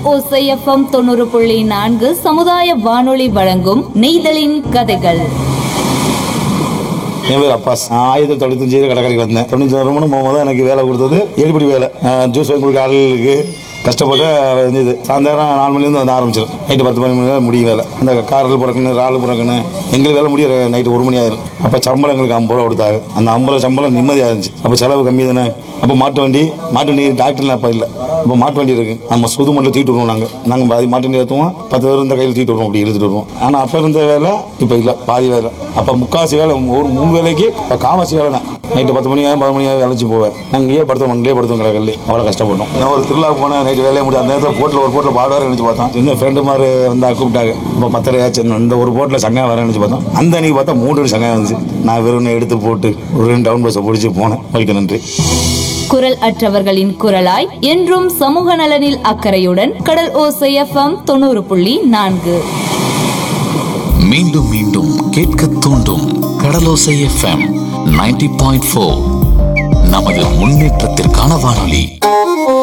ஓசை எஃப்எம் தொண்ணூறு புள்ளி நான்கு சமுதாய வானொலி வழங்கும் நெய்தலின் கதைகள் என் பேர் அப்பாஸ் நான் ஆயிரத்தி தொண்ணூத்தஞ்சு கடற்கரைக்கு வந்தேன் தொண்ணூத்தி ஆறு மணி போகும்போது எனக்கு வேலை கொடுத்தது ஏடிப்படி வேலை அஹ் ஜூஸ் வாங்கி கொடுக்க ஆளுகளுக்கு கஷ்டப்பட்டு இருந்தது சாயந்தரம் நாலு மணிலேருந்து வந்து ஆரம்பிச்சிடும் நைட்டு பத்து மணி மேலே முடியும் வேலை அந்த காரில் பிறக்கணும் ரால் பிறக்கணும் எங்களுக்கு வேலை முடிய நைட்டு ஒரு மணி ஆயிரும் அப்போ சம்பளம் எங்களுக்கு ஐம்பது ரூபா கொடுத்தாங்க அந்த ஐம்பது ரூபா சம்பளம் நிம்மதியாக இருந்துச்சு அப்போ செலவு கம்மி தானே அப்போ மாட்டு வண்டி மாட்டு வண்டி டாக்டர்லாம் அப்போ இல்லை இப்போ மாட்டு வண்டி இருக்கு நம்ம சுது மட்டும் தூக்கிட்டு வருவோம் நாங்கள் நாங்கள் பாதி மாட்டு வண்டி ஏற்றுவோம் பத்து பேர் இந்த கையில் தூக்கிட்டு வருவோம் அப்படி இழுத்துட்டு வருவோம் ஆனால் அப்போ இருந்த வேலை இப்போ இல்லை பாதி வேலை அப்போ முக்காசி வேலை ஒரு மூணு வேலைக்கு இப்போ காமாசி வேலை தான் நைட்டு பத்து மணி ஆகும் பதினொரு மணி ஆகும் வேலைச்சு போவேன் நாங்கள் இங்கேயே படுத்தோம் அங்கேயே படுத்தோம் கடற்கல்லே அவ்வளோ கஷ்டப்பட்டோம் நான் ஒரு திருவிழாவுக்கு போனேன் நைட்டு வேலையை முடியும் அந்த நேரத்தில் போட்டில் ஒரு போட்டில் பாடுவார் நினச்சி பார்த்தோம் இன்னும் ஃப்ரெண்டு மாதிரி வந்தா கூப்பிட்டாங்க இப்போ பத்தரையாச்சு இந்த ஒரு போட்டில் சங்கம் வரேன் நினச்சி பார்த்தோம் அந்த அன்னைக்கு பார்த்தா மூணு சங்கம் வந்துச்சு நான் வெறும் எடுத்து போட்டு ஒரு ரெண்டு டவுன் பஸ்ஸை பிடிச்சி போனேன் ஓகே நன்றி குரல் அற்றவர்களின் குரலாய் என்றும் சமூக நலனில் அக்கறையுடன் கடல் ஓசை எஃப்எம் தொண்ணூறு புள்ளி நான்கு மீண்டும் மீண்டும் கேட்க தூண்டும் கடலோசை எஃப்எம் 90.4 பாயிண்ட் நமது முன்னேற்றத்திற்கான வானொலி